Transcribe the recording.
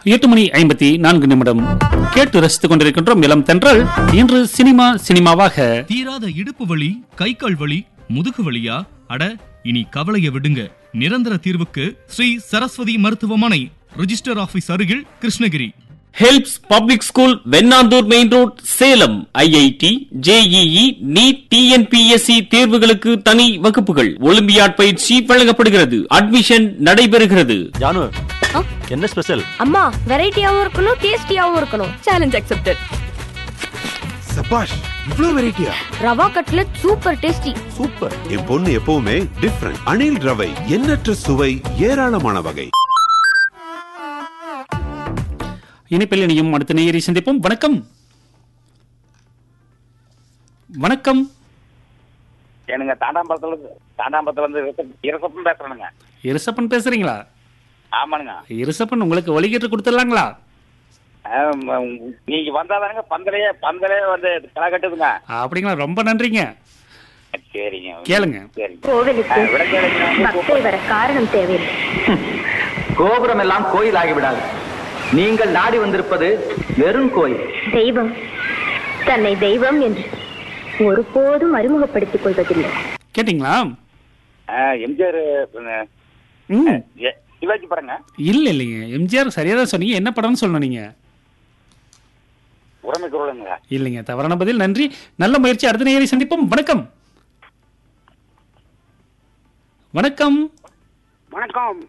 எட்டு மணி ஐம்பத்தி நான்கு நிமிடம் கேட்டு ரசித்துக் கொண்டிருக்கின்றோம் இளம் தென்றல் இன்று சினிமா சினிமாவாக தீராத இடுப்பு வலி கை கால் வலி முதுகு வலியா அட இனி கவலைய விடுங்க நிரந்தர தீர்வுக்கு ஸ்ரீ சரஸ்வதி மருத்துவமனை ரிஜிஸ்டர் ஆபீஸ் அருகில் Krishnagiri helps public school Vennandur main road Salem IIT JEE NEET TNPSC தேர்வுகளுக்கு தனி வகுப்புகள் ஒலிம்பியாட் பயிற்சி வழங்கப்படுகிறது அட்மிஷன் நடைபெறுகிறது ஜானு என்ன ஸ்பெஷல் அம்மா வெரைட்டியாவும் இருக்கணும் டேஸ்டியாவும் இருக்கணும் சேலஞ்ச் அக்செப்டட் சபாஷ் இவ்ளோ வெரைட்டியா rava cutlet super tasty super என் பொண்ணு எப்பவுமே டிஃப்ரெண்ட் அணில் ரவை எண்ணற்ற சுவை ஏராளமான வகை இனிப்பில் இனியும் அடுத்த நேயரை சந்திப்போம் வணக்கம் வணக்கம் எனக்கு தாண்டாம்பரத்துல இருந்து தாண்டாம்பரத்துல இருந்து இரசப்- இரசப்பன் பேசுறேனுங்க இருசப்பன் பேசுறீங்களா ஆமானுங்க இருசப்பன் உங்களுக்கு ஒலிக்கிட்டு கொடுத்துடலாங்களா ஆம், நீங்க வந்தாதானுங்க பந்தலையே பந்தலே வந்து களை கட்டுதுங்க அப்படிங்களா ரொம்ப நன்றிங்க சரிங்க கேளுங்க சரிங்க கோவிலுக்கு ஆ, விளக்கேலுங்க. பக்தை வர காரணம் தேவையில்லை கோபுரம் எல்லாம் கோயில் ஆகிவிடாது நீங்கள் நாடி வந்திருப்பது வெறும் கோயில் தெய்வம் தன்னை தெய்வம் என்று ஒருபோதும் அறிமுகப்படுத்திக் கொள்வதில்லை கேட்டிங்களா ஆ, எம்ஜிஆர் அஹ், ம் எ- சிவாஜி படங்க இல்ல இல்லைங்க எம்ஜிஆர் சரியா தான் சொன்னீங்க என்ன படம்னு சொல்லணும் நீங்க உரிமை குரலுங்க இல்லைங்க தவறான பதில் நன்றி நல்ல முயற்சி அடுத்த நேயரை சந்திப்போம் வணக்கம் வணக்கம் வணக்கம்